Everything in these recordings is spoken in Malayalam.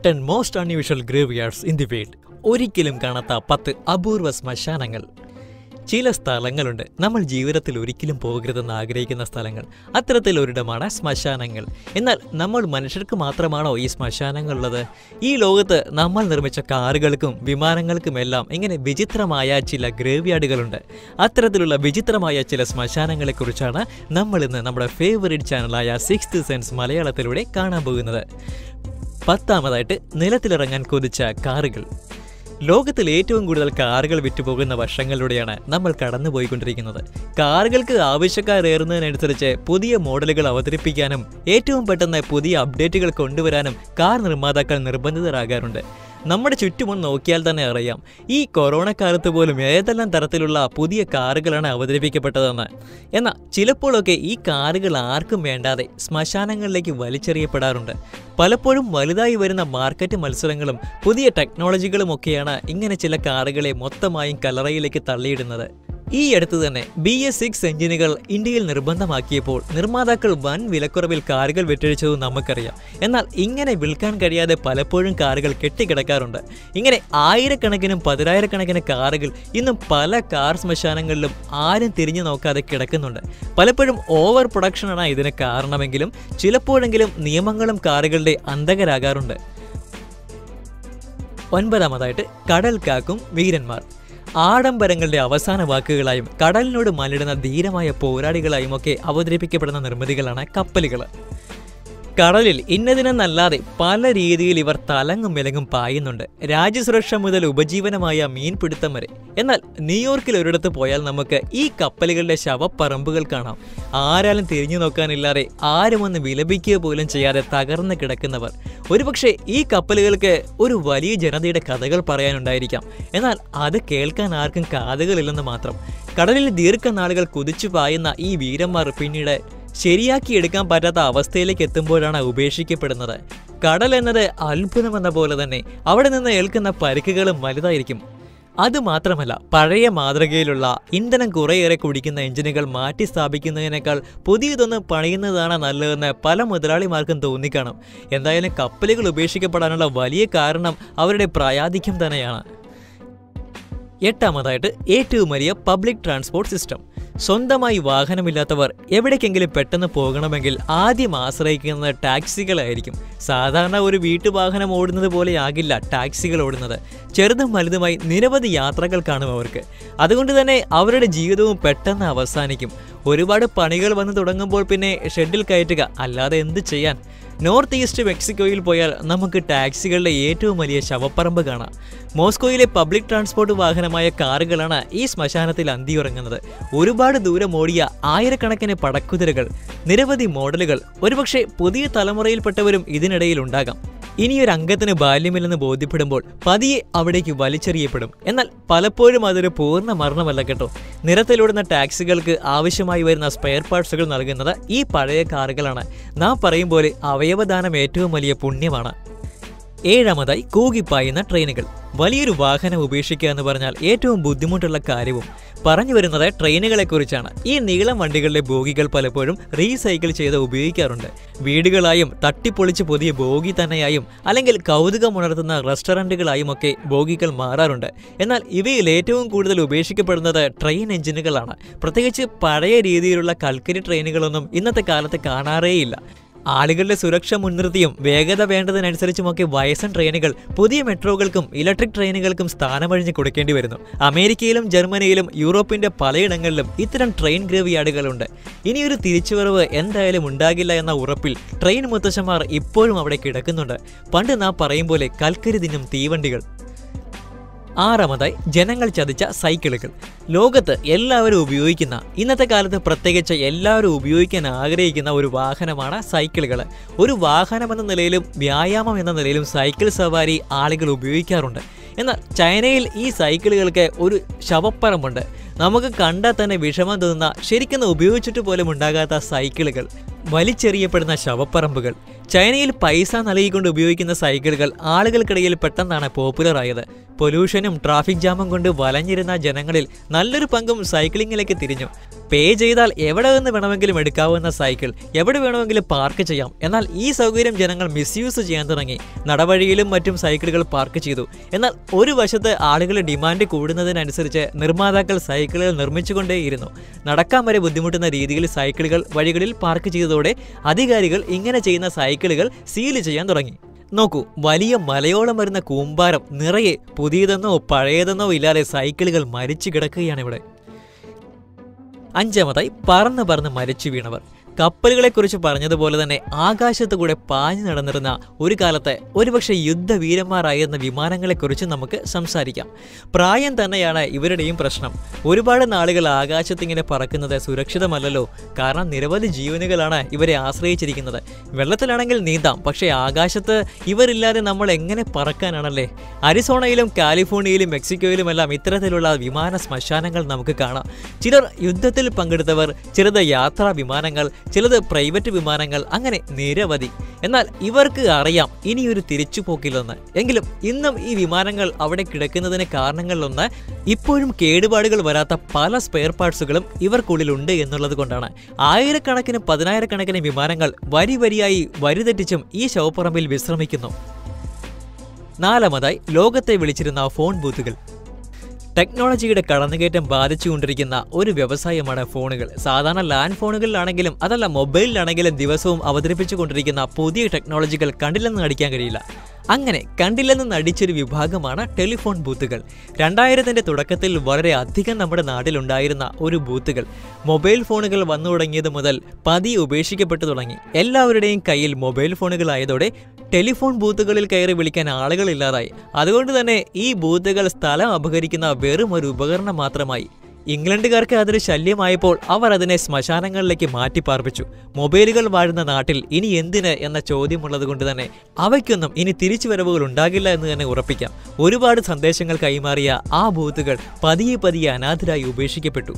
ten most unusual graveyards in the world ഒരിക്കലും കാണാത്ത പത്ത് അപൂർവ ശ്മശാനങ്ങൾ ചില സ്ഥലങ്ങളുണ്ട് നമ്മൾ ജീവിതത്തിൽ ഒരിക്കലും പോകരുതെന്ന് ആഗ്രഹിക്കുന്ന സ്ഥലങ്ങൾ അത്തരത്തിൽ ഒരിടമാണ് ശ്മശാനങ്ങൾ എന്നാൽ നമ്മൾ മനുഷ്യർക്ക് മാത്രമാണോ ഈ ശ്മശാനങ്ങളുള്ളത് ഈ ലോകത്ത് നമ്മൾ നിർമ്മിച്ച കാറുകൾക്കും വിമാനങ്ങൾക്കുമെല്ലാം ഇങ്ങനെ വിചിത്രമായ ചില ഗ്രേവ്യാർഡുകളുണ്ട് അത്തരത്തിലുള്ള വിചിത്രമായ ചില ശ്മശാനങ്ങളെക്കുറിച്ചാണ് നമ്മൾ ഇന്ന് നമ്മുടെ ഫേവറേറ്റ് ചാനലായ സിക്സ്ത് സെൻസ് മലയാളത്തിലൂടെ കാണാൻ പോകുന്നത് പത്താമതായിട്ട് നിലത്തിലിറങ്ങാൻ കൊതിച്ച കാറുകൾ ലോകത്തിൽ ഏറ്റവും കൂടുതൽ കാറുകൾ വിറ്റുപോകുന്ന വർഷങ്ങളിലൂടെയാണ് നമ്മൾ കടന്നുപോയിക്കൊണ്ടിരിക്കുന്നത് കാറുകൾക്ക് ആവശ്യക്കാരേറുന്നതിനനുസരിച്ച് പുതിയ മോഡലുകൾ അവതരിപ്പിക്കാനും ഏറ്റവും പെട്ടെന്ന് പുതിയ അപ്ഡേറ്റുകൾ കൊണ്ടുവരാനും കാർ നിർമ്മാതാക്കൾ നിർബന്ധിതരാകാറുണ്ട് നമ്മുടെ ചുറ്റുമൊന്ന് നോക്കിയാൽ തന്നെ അറിയാം ഈ കൊറോണ കാലത്ത് പോലും ഏതെല്ലാം തരത്തിലുള്ള പുതിയ കാറുകളാണ് അവതരിപ്പിക്കപ്പെട്ടതെന്ന് എന്നാൽ ചിലപ്പോഴൊക്കെ ഈ കാറുകൾ ആർക്കും വേണ്ടാതെ ശ്മശാനങ്ങളിലേക്ക് വലിച്ചെറിയപ്പെടാറുണ്ട് പലപ്പോഴും വലുതായി വരുന്ന മാർക്കറ്റ് മത്സരങ്ങളും പുതിയ ടെക്നോളജികളും ഒക്കെയാണ് ഇങ്ങനെ ചില കാറുകളെ മൊത്തമായും കലറയിലേക്ക് തള്ളിയിടുന്നത് ഈ അടുത്ത് തന്നെ ബി എസ് സിക്സ് എഞ്ചിനുകൾ ഇന്ത്യയിൽ നിർബന്ധമാക്കിയപ്പോൾ നിർമ്മാതാക്കൾ വൻ വിലക്കുറവിൽ കാറുകൾ വിറ്റഴിച്ചതും നമുക്കറിയാം എന്നാൽ ഇങ്ങനെ വിൽക്കാൻ കഴിയാതെ പലപ്പോഴും കാറുകൾ കെട്ടിക്കിടക്കാറുണ്ട് ഇങ്ങനെ ആയിരക്കണക്കിനും പതിനായിരക്കണക്കിന് കാറുകൾ ഇന്നും പല കാർ ശ്മശാനങ്ങളിലും ആരും തിരിഞ്ഞു നോക്കാതെ കിടക്കുന്നുണ്ട് പലപ്പോഴും ഓവർ പ്രൊഡക്ഷനാണ് ഇതിന് കാരണമെങ്കിലും ചിലപ്പോഴെങ്കിലും നിയമങ്ങളും കാറുകളുടെ അന്തകരാകാറുണ്ട് ഒൻപതാമതായിട്ട് കടൽ കാക്കും വീരന്മാർ ആഡംബരങ്ങളുടെ അവസാന വാക്കുകളായും കടലിനോട് മല്ലിടുന്ന ധീരമായ പോരാളികളായും ഒക്കെ അവതരിപ്പിക്കപ്പെടുന്ന നിർമ്മിതികളാണ് കപ്പലുകൾ കടലിൽ ഇന്നതിനെന്നല്ലാതെ പല രീതിയിൽ ഇവർ തലങ്ങും വിലങ്ങും പായുന്നുണ്ട് രാജ്യസുരക്ഷ മുതൽ ഉപജീവനമായ മീൻപിടുത്തം വരെ എന്നാൽ ന്യൂയോർക്കിൽ ഒരിടത്ത് പോയാൽ നമുക്ക് ഈ കപ്പലുകളുടെ ശവപ്പറമ്പുകൾ കാണാം ആരാലും തിരിഞ്ഞു നോക്കാനില്ലാതെ ആരും ഒന്ന് വിലപിക്കുക പോലും ചെയ്യാതെ തകർന്ന് കിടക്കുന്നവർ ഒരുപക്ഷെ ഈ കപ്പലുകൾക്ക് ഒരു വലിയ ജനതയുടെ കഥകൾ പറയാനുണ്ടായിരിക്കാം എന്നാൽ അത് കേൾക്കാൻ ആർക്കും കാതുകളില്ലെന്ന് മാത്രം കടലിൽ ദീർഘനാളുകൾ കുതിച്ചു പായുന്ന ഈ വീരന്മാർ പിന്നീട് ശരിയാക്കിയെടുക്കാൻ പറ്റാത്ത അവസ്ഥയിലേക്ക് എത്തുമ്പോഴാണ് ഉപേക്ഷിക്കപ്പെടുന്നത് കടൽ എന്നത് അത്ഭുതമെന്ന പോലെ തന്നെ അവിടെ നിന്ന് ഏൽക്കുന്ന പരിക്കുകളും വലുതായിരിക്കും അതുമാത്രമല്ല പഴയ മാതൃകയിലുള്ള ഇന്ധനം കുറേയേറെ കുടിക്കുന്ന എഞ്ചിനുകൾ മാറ്റി സ്ഥാപിക്കുന്നതിനേക്കാൾ പുതിയതൊന്ന് പണിയുന്നതാണ് നല്ലതെന്ന് പല മുതലാളിമാർക്കും തോന്നിക്കാണും എന്തായാലും കപ്പലുകൾ ഉപേക്ഷിക്കപ്പെടാനുള്ള വലിയ കാരണം അവരുടെ പ്രായാധിക്യം തന്നെയാണ് എട്ടാമതായിട്ട് ഏറ്റവും വലിയ പബ്ലിക് ട്രാൻസ്പോർട്ട് സിസ്റ്റം സ്വന്തമായി വാഹനമില്ലാത്തവർ എവിടേക്കെങ്കിലും പെട്ടെന്ന് പോകണമെങ്കിൽ ആദ്യം ആശ്രയിക്കുന്നത് ടാക്സികളായിരിക്കും സാധാരണ ഒരു വീട്ടുവാഹനം ഓടുന്നത് പോലെയാകില്ല ടാക്സികൾ ഓടുന്നത് ചെറുതും വലുതുമായി നിരവധി യാത്രകൾ കാണും അവർക്ക് അതുകൊണ്ട് തന്നെ അവരുടെ ജീവിതവും പെട്ടെന്ന് അവസാനിക്കും ഒരുപാട് പണികൾ വന്ന് തുടങ്ങുമ്പോൾ പിന്നെ ഷെഡിൽ കയറ്റുക അല്ലാതെ എന്ത് ചെയ്യാൻ നോർത്ത് ഈസ്റ്റ് മെക്സിക്കോയിൽ പോയാൽ നമുക്ക് ടാക്സികളുടെ ഏറ്റവും വലിയ ശവപ്പറമ്പ് കാണാം മോസ്കോയിലെ പബ്ലിക് ട്രാൻസ്പോർട്ട് വാഹനമായ കാറുകളാണ് ഈ ശ്മശാനത്തിൽ അന്തിയുറങ്ങുന്നത് ഒരുപാട് ദൂരം ഓടിയ ആയിരക്കണക്കിന് പടക്കുതിരകൾ നിരവധി മോഡലുകൾ ഒരുപക്ഷെ പുതിയ തലമുറയിൽപ്പെട്ടവരും ഇതിനിടയിൽ ഉണ്ടാകാം ഇനിയൊരു അംഗത്തിന് ബാല്യമില്ലെന്ന് ബോധ്യപ്പെടുമ്പോൾ പതിയെ അവിടേക്ക് വലിച്ചെറിയപ്പെടും എന്നാൽ പലപ്പോഴും അതൊരു പൂർണ്ണ മരണമല്ല കേട്ടോ നിരത്തിലോടുന്ന ടാക്സികൾക്ക് ആവശ്യമായി വരുന്ന സ്പെയർ പാർട്സുകൾ നൽകുന്നത് ഈ പഴയ കാറുകളാണ് നാം പറയും പോലെ അവയവദാനം ഏറ്റവും വലിയ പുണ്യമാണ് ഏഴാമതായി കൂകിപ്പായുന്ന ട്രെയിനുകൾ വലിയൊരു വാഹനം ഉപേക്ഷിക്കുക എന്ന് പറഞ്ഞാൽ ഏറ്റവും ബുദ്ധിമുട്ടുള്ള കാര്യവും പറഞ്ഞു വരുന്നത് ട്രെയിനുകളെക്കുറിച്ചാണ് ഈ നീളം വണ്ടികളുടെ ബോഗികൾ പലപ്പോഴും റീസൈക്കിൾ ചെയ്ത് ഉപയോഗിക്കാറുണ്ട് വീടുകളായും തട്ടിപ്പൊളിച്ച് പുതിയ ബോഗി തന്നെയായും അല്ലെങ്കിൽ കൗതുകമുണർത്തുന്ന റെസ്റ്റോറൻറ്റുകളായും ഒക്കെ ബോഗികൾ മാറാറുണ്ട് എന്നാൽ ഇവയിൽ ഏറ്റവും കൂടുതൽ ഉപേക്ഷിക്കപ്പെടുന്നത് ട്രെയിൻ എഞ്ചിനുകളാണ് പ്രത്യേകിച്ച് പഴയ രീതിയിലുള്ള കൽക്കരി ട്രെയിനുകളൊന്നും ഇന്നത്തെ കാലത്ത് കാണാറേയില്ല ആളുകളുടെ സുരക്ഷ മുൻനിർത്തിയും വേഗത വേണ്ടതിനനുസരിച്ചുമൊക്കെ വയസ്സൻ ട്രെയിനുകൾ പുതിയ മെട്രോകൾക്കും ഇലക്ട്രിക് ട്രെയിനുകൾക്കും സ്ഥാനമഴിഞ്ഞ് കൊടുക്കേണ്ടി വരുന്നു അമേരിക്കയിലും ജർമ്മനിയിലും യൂറോപ്പിന്റെ പലയിടങ്ങളിലും ഇത്തരം ട്രെയിൻ ഗ്രേവിയാർഡുകളുണ്ട് ഇനിയൊരു തിരിച്ചുവരവ് എന്തായാലും ഉണ്ടാകില്ല എന്ന ഉറപ്പിൽ ട്രെയിൻ മുത്തശ്ശന്മാർ ഇപ്പോഴും അവിടെ കിടക്കുന്നുണ്ട് പണ്ട് നാം പറയും പോലെ കൽക്കരി ദിനം തീവണ്ടികൾ ആറാമതായി ജനങ്ങൾ ചതിച്ച സൈക്കിളുകൾ ലോകത്ത് എല്ലാവരും ഉപയോഗിക്കുന്ന ഇന്നത്തെ കാലത്ത് പ്രത്യേകിച്ച് എല്ലാവരും ഉപയോഗിക്കാൻ ആഗ്രഹിക്കുന്ന ഒരു വാഹനമാണ് സൈക്കിളുകൾ ഒരു വാഹനം എന്ന നിലയിലും വ്യായാമം എന്ന നിലയിലും സൈക്കിൾ സവാരി ആളുകൾ ഉപയോഗിക്കാറുണ്ട് എന്നാൽ ചൈനയിൽ ഈ സൈക്കിളുകൾക്ക് ഒരു ശവപ്പറമ്പുണ്ട് നമുക്ക് കണ്ടാൽ തന്നെ വിഷമം തോന്നുന്ന ശരിക്കും ഉപയോഗിച്ചിട്ട് പോലും ഉണ്ടാകാത്ത സൈക്കിളുകൾ വലിച്ചെറിയപ്പെടുന്ന ശവപ്പറമ്പുകൾ ചൈനയിൽ പൈസ നൽകിക്കൊണ്ട് ഉപയോഗിക്കുന്ന സൈക്കിളുകൾ ആളുകൾക്കിടയിൽ പെട്ടെന്നാണ് പോപ്പുലർ ആയത് പൊല്യൂഷനും ട്രാഫിക് ജാമും കൊണ്ട് വലഞ്ഞിരുന്ന ജനങ്ങളിൽ നല്ലൊരു പങ്കും സൈക്ലിങ്ങിലേക്ക് തിരിഞ്ഞു പേ ചെയ്താൽ എവിടെ നിന്ന് വേണമെങ്കിലും എടുക്കാവുന്ന സൈക്കിൾ എവിടെ വേണമെങ്കിലും പാർക്ക് ചെയ്യാം എന്നാൽ ഈ സൗകര്യം ജനങ്ങൾ മിസ്യൂസ് ചെയ്യാൻ തുടങ്ങി നടവഴിയിലും മറ്റും സൈക്കിളുകൾ പാർക്ക് ചെയ്തു എന്നാൽ ഒരു വശത്ത് ആളുകൾ ഡിമാൻഡ് കൂടുന്നതിനനുസരിച്ച് നിർമ്മാതാക്കൾ സൈക്കിളുകൾ നിർമ്മിച്ചുകൊണ്ടേയിരുന്നു നടക്കാൻ വരെ ബുദ്ധിമുട്ടുന്ന രീതിയിൽ സൈക്കിളുകൾ വഴികളിൽ പാർക്ക് ചെയ്തതോടെ അധികാരികൾ ഇങ്ങനെ ചെയ്യുന്ന സൈക്കിളുകൾ സീൽ ചെയ്യാൻ തുടങ്ങി നോക്കൂ വലിയ മലയോളം വരുന്ന കൂമ്പാരം നിറയെ പുതിയതെന്നോ പഴയതെന്നോ ഇല്ലാതെ സൈക്കിളുകൾ മരിച്ചു കിടക്കുകയാണ് ഇവിടെ അഞ്ചാമതായി പറന്ന് പറന്ന് മരിച്ചു വീണവർ കപ്പലുകളെക്കുറിച്ച് പറഞ്ഞതുപോലെ തന്നെ ആകാശത്ത് കൂടെ പാഞ്ഞു നടന്നിരുന്ന ഒരു കാലത്തെ ഒരുപക്ഷെ യുദ്ധവീരന്മാരായിരുന്ന വിമാനങ്ങളെക്കുറിച്ച് നമുക്ക് സംസാരിക്കാം പ്രായം തന്നെയാണ് ഇവരുടെയും പ്രശ്നം ഒരുപാട് നാളുകൾ ആകാശത്തിങ്ങനെ പറക്കുന്നത് സുരക്ഷിതമല്ലല്ലോ കാരണം നിരവധി ജീവനുകളാണ് ഇവരെ ആശ്രയിച്ചിരിക്കുന്നത് വെള്ളത്തിലാണെങ്കിൽ നീന്താം പക്ഷേ ആകാശത്ത് ഇവരില്ലാതെ നമ്മൾ എങ്ങനെ പറക്കാനാണല്ലേ അരിസോണയിലും കാലിഫോർണിയയിലും മെക്സിക്കോയിലുമെല്ലാം ഇത്തരത്തിലുള്ള വിമാന ശ്മശാനങ്ങൾ നമുക്ക് കാണാം ചിലർ യുദ്ധത്തിൽ പങ്കെടുത്തവർ ചിലത് യാത്രാ വിമാനങ്ങൾ ചിലത് പ്രൈവറ്റ് വിമാനങ്ങൾ അങ്ങനെ നിരവധി എന്നാൽ ഇവർക്ക് അറിയാം ഇനിയൊരു തിരിച്ചുപോക്കില്ലെന്ന് എങ്കിലും ഇന്നും ഈ വിമാനങ്ങൾ അവിടെ കിടക്കുന്നതിന് കാരണങ്ങളിലൊന്ന് ഇപ്പോഴും കേടുപാടുകൾ വരാത്ത പല സ്പെയർ പാർട്സുകളും ഇവർക്കുള്ളിലുണ്ട് എന്നുള്ളത് കൊണ്ടാണ് ആയിരക്കണക്കിന് പതിനായിരക്കണക്കിന് വിമാനങ്ങൾ വരി വരിയായി വരിതെറ്റിച്ചും ഈ ശവപ്പറമ്പിൽ വിശ്രമിക്കുന്നു നാലാമതായി ലോകത്തെ വിളിച്ചിരുന്ന ഫോൺ ബൂത്തുകൾ ടെക്നോളജിയുടെ കടന്നുകയറ്റം ബാധിച്ചുകൊണ്ടിരിക്കുന്ന ഒരു വ്യവസായമാണ് ഫോണുകൾ സാധാരണ ലാൻഡ് ഫോണുകളിലാണെങ്കിലും അതല്ല മൊബൈലിലാണെങ്കിലും ദിവസവും അവതരിപ്പിച്ചുകൊണ്ടിരിക്കുന്ന പുതിയ ടെക്നോളജികൾ കണ്ടില്ലെന്ന് നടിക്കാൻ കഴിയില്ല അങ്ങനെ കണ്ടില്ലെന്ന് നടിച്ചൊരു വിഭാഗമാണ് ടെലിഫോൺ ബൂത്തുകൾ രണ്ടായിരത്തിന്റെ തുടക്കത്തിൽ വളരെ അധികം നമ്മുടെ നാട്ടിലുണ്ടായിരുന്ന ഒരു ബൂത്തുകൾ മൊബൈൽ ഫോണുകൾ വന്നു തുടങ്ങിയത് മുതൽ പതിയെ ഉപേക്ഷിക്കപ്പെട്ടു തുടങ്ങി എല്ലാവരുടെയും കയ്യിൽ മൊബൈൽ ഫോണുകളായതോടെ ടെലിഫോൺ ബൂത്തുകളിൽ കയറി വിളിക്കാൻ ആളുകളില്ലാതായി അതുകൊണ്ട് തന്നെ ഈ ബൂത്തുകൾ സ്ഥലം അപഹരിക്കുന്ന വെറും ഒരു ഉപകരണം മാത്രമായി ഇംഗ്ലണ്ടുകാർക്ക് അതൊരു ശല്യമായപ്പോൾ അവർ അതിനെ ശ്മശാനങ്ങളിലേക്ക് മാറ്റി പാർപ്പിച്ചു മൊബൈലുകൾ വാഴുന്ന നാട്ടിൽ ഇനി എന്തിന് എന്ന ചോദ്യമുള്ളത് കൊണ്ട് തന്നെ അവയ്ക്കൊന്നും ഇനി തിരിച്ചുവരവുകൾ ഉണ്ടാകില്ല എന്ന് തന്നെ ഉറപ്പിക്കാം ഒരുപാട് സന്ദേശങ്ങൾ കൈമാറിയ ആ ബൂത്തുകൾ പതിയെ പതിയെ അനാഥരായി ഉപേക്ഷിക്കപ്പെട്ടു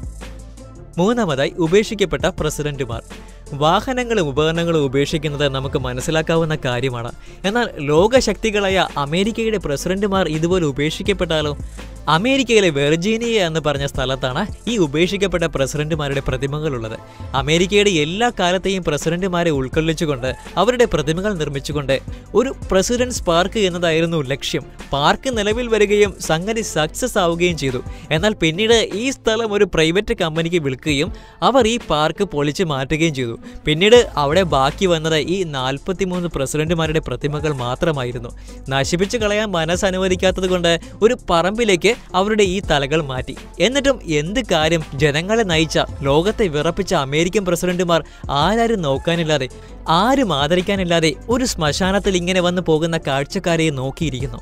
മൂന്നാമതായി ഉപേക്ഷിക്കപ്പെട്ട പ്രസിഡന്റുമാർ വാഹനങ്ങളും ഉപകരണങ്ങളും ഉപേക്ഷിക്കുന്നത് നമുക്ക് മനസ്സിലാക്കാവുന്ന കാര്യമാണ് എന്നാൽ ലോകശക്തികളായ അമേരിക്കയുടെ പ്രസിഡന്റുമാർ ഇതുപോലെ ഉപേക്ഷിക്കപ്പെട്ടാലോ അമേരിക്കയിലെ വെർജീനിയ എന്ന് പറഞ്ഞ സ്ഥലത്താണ് ഈ ഉപേക്ഷിക്കപ്പെട്ട പ്രസിഡന്റുമാരുടെ പ്രതിമകളുള്ളത് അമേരിക്കയുടെ എല്ലാ കാലത്തെയും പ്രസിഡന്റുമാരെ ഉൾക്കൊള്ളിച്ചുകൊണ്ട് അവരുടെ പ്രതിമകൾ നിർമ്മിച്ചുകൊണ്ട് ഒരു പ്രസിഡന്റ്സ് പാർക്ക് എന്നതായിരുന്നു ലക്ഷ്യം പാർക്ക് നിലവിൽ വരികയും സംഗതി സക്സസ് ആവുകയും ചെയ്തു എന്നാൽ പിന്നീട് ഈ സ്ഥലം ഒരു പ്രൈവറ്റ് കമ്പനിക്ക് വിൽക്കുകയും അവർ ഈ പാർക്ക് പൊളിച്ച് മാറ്റുകയും ചെയ്തു പിന്നീട് അവിടെ ബാക്കി വന്നത് ഈ നാൽപ്പത്തിമൂന്ന് പ്രസിഡന്റുമാരുടെ പ്രതിമകൾ മാത്രമായിരുന്നു നശിപ്പിച്ചു കളയാൻ മനസ്സ് അനുവദിക്കാത്തത് കൊണ്ട് ഒരു പറമ്പിലേക്ക് അവരുടെ ഈ തലകൾ മാറ്റി എന്നിട്ടും എന്ത് കാര്യം ജനങ്ങളെ നയിച്ച ലോകത്തെ വിറപ്പിച്ച അമേരിക്കൻ പ്രസിഡന്റുമാർ ആരാരും നോക്കാനില്ലാതെ ആരും ആദരിക്കാനില്ലാതെ ഒരു ശ്മശാനത്തിൽ ഇങ്ങനെ വന്നു പോകുന്ന കാഴ്ചക്കാരെ നോക്കിയിരിക്കുന്നു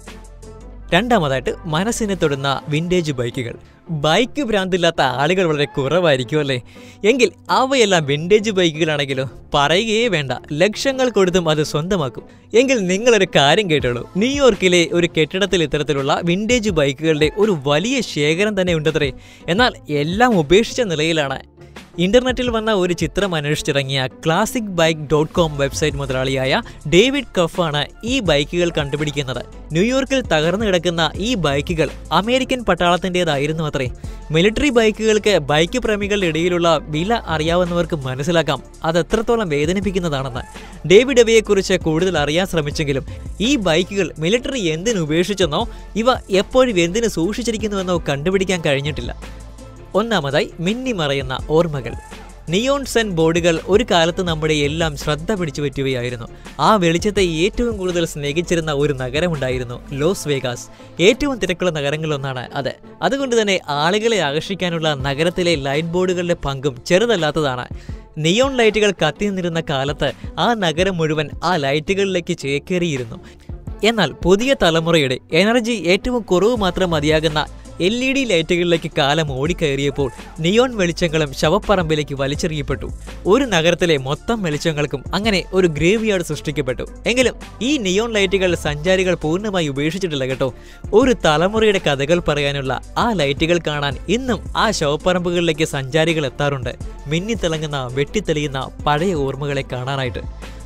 രണ്ടാമതായിട്ട് മനസ്സിനെ തൊടുന്ന വിൻറ്റേജ് ബൈക്കുകൾ ബൈക്ക് ഭ്രാന്തില്ലാത്ത ആളുകൾ വളരെ കുറവായിരിക്കും അല്ലേ എങ്കിൽ അവയെല്ലാം വിൻറ്റേജ് ബൈക്കുകളാണെങ്കിലോ പറയുകയേ വേണ്ട ലക്ഷങ്ങൾ കൊടുത്തും അത് സ്വന്തമാക്കും എങ്കിൽ നിങ്ങളൊരു കാര്യം കേട്ടോളൂ ന്യൂയോർക്കിലെ ഒരു കെട്ടിടത്തിൽ ഇത്തരത്തിലുള്ള വിൻറ്റേജ് ബൈക്കുകളുടെ ഒരു വലിയ ശേഖരം തന്നെ ഉണ്ടത്രേ എന്നാൽ എല്ലാം ഉപേക്ഷിച്ച നിലയിലാണ് ഇന്റർനെറ്റിൽ വന്ന ഒരു ചിത്രം അന്വേഷിച്ചിറങ്ങിയ classic bike dot com website മുതലാളിയായ ഡേവിഡ് കഫാണ് ഈ ബൈക്കുകൾ കണ്ടുപിടിക്കുന്നത് ന്യൂയോർക്കിൽ തകർന്നു കിടക്കുന്ന ഈ ബൈക്കുകൾ അമേരിക്കൻ പട്ടാളത്തിൻ്റെതായിരുന്നു അത്രേ മിലിറ്ററി ബൈക്കുകൾക്ക് ബൈക്ക് പ്രേമികളുടെ ഇടയിലുള്ള വില അറിയാവുന്നവർക്ക് മനസ്സിലാക്കാം അത് എത്രത്തോളം വേദനിപ്പിക്കുന്നതാണെന്ന് ഡേവിഡ് അവയെക്കുറിച്ച് കൂടുതൽ അറിയാൻ ശ്രമിച്ചെങ്കിലും ഈ ബൈക്കുകൾ മിലിറ്ററി എന്തിനു ഉപേക്ഷിച്ചെന്നോ ഇവ എപ്പോഴും എന്തിനു സൂക്ഷിച്ചിരിക്കുന്നുവെന്നോ കണ്ടുപിടിക്കാൻ കഴിഞ്ഞിട്ടില്ല ഒന്നാമതായി മിന്നിമറയുന്ന ഓർമ്മകൾ നിയോൺ സെൻ ബോർഡുകൾ ഒരു കാലത്ത് നമ്മുടെ എല്ലാം ശ്രദ്ധ പിടിച്ചു പറ്റുകയായിരുന്നു ആ വെളിച്ചത്തെ ഏറ്റവും കൂടുതൽ സ്നേഹിച്ചിരുന്ന ഒരു നഗരമുണ്ടായിരുന്നു ലോസ് വേഗാസ് ഏറ്റവും തിരക്കുള്ള നഗരങ്ങളിലൊന്നാണ് അത് അതുകൊണ്ട് തന്നെ ആളുകളെ ആകർഷിക്കാനുള്ള നഗരത്തിലെ ലൈറ്റ് ബോർഡുകളുടെ പങ്കും ചെറുതല്ലാത്തതാണ് നിയോൺ ലൈറ്റുകൾ കത്തി നിന്നിരുന്ന കാലത്ത് ആ നഗരം മുഴുവൻ ആ ലൈറ്റുകളിലേക്ക് ചേക്കേറിയിരുന്നു എന്നാൽ പുതിയ തലമുറയുടെ എനർജി ഏറ്റവും കുറവ് മാത്രം മതിയാകുന്ന എൽ ഇ ഡി ലൈറ്റുകളിലേക്ക് കാലം ഓടിക്കയറിയപ്പോൾ നിയോൺ വെളിച്ചങ്ങളും ശവപ്പറമ്പിലേക്ക് വലിച്ചെറിയപ്പെട്ടു ഒരു നഗരത്തിലെ മൊത്തം വെളിച്ചങ്ങൾക്കും അങ്ങനെ ഒരു ഗ്രേവ് യാർഡ് സൃഷ്ടിക്കപ്പെട്ടു എങ്കിലും ഈ നിയോൺ ലൈറ്റുകൾ സഞ്ചാരികൾ പൂർണ്ണമായി ഉപേക്ഷിച്ചിട്ടില്ല കേട്ടോ ഒരു തലമുറയുടെ കഥകൾ പറയാനുള്ള ആ ലൈറ്റുകൾ കാണാൻ ഇന്നും ആ ശവപ്പറമ്പുകളിലേക്ക് സഞ്ചാരികൾ എത്താറുണ്ട് മിന്നിത്തിളങ്ങുന്ന വെട്ടിത്തെളിയുന്ന പഴയ ഓർമ്മകളെ കാണാനായിട്ട്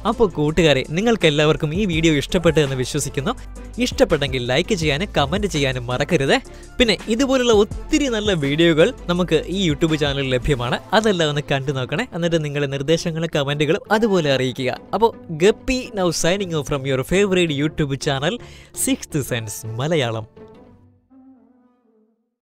അപ്പോൾ കൂട്ടുകാരെ നിങ്ങൾക്ക് എല്ലാവർക്കും ഈ വീഡിയോ ഇഷ്ടപ്പെട്ടു എന്ന് വിശ്വസിക്കുന്നു ഇഷ്ടപ്പെട്ടെങ്കിൽ ലൈക്ക് ചെയ്യാനും കമൻറ്റ് ചെയ്യാനും മറക്കരുത് പിന്നെ ഇതുപോലുള്ള ഒത്തിരി നല്ല വീഡിയോകൾ നമുക്ക് ഈ യൂട്യൂബ് ചാനലിൽ ലഭ്യമാണ് അതെല്ലാം ഒന്ന് കണ്ടു നോക്കണേ എന്നിട്ട് നിങ്ങളുടെ നിർദ്ദേശങ്ങളും കമൻറ്റുകളും അതുപോലെ അറിയിക്കുക അപ്പോൾ ഗപ്പി now signing off from your favourite YouTube channel six sense Malayalam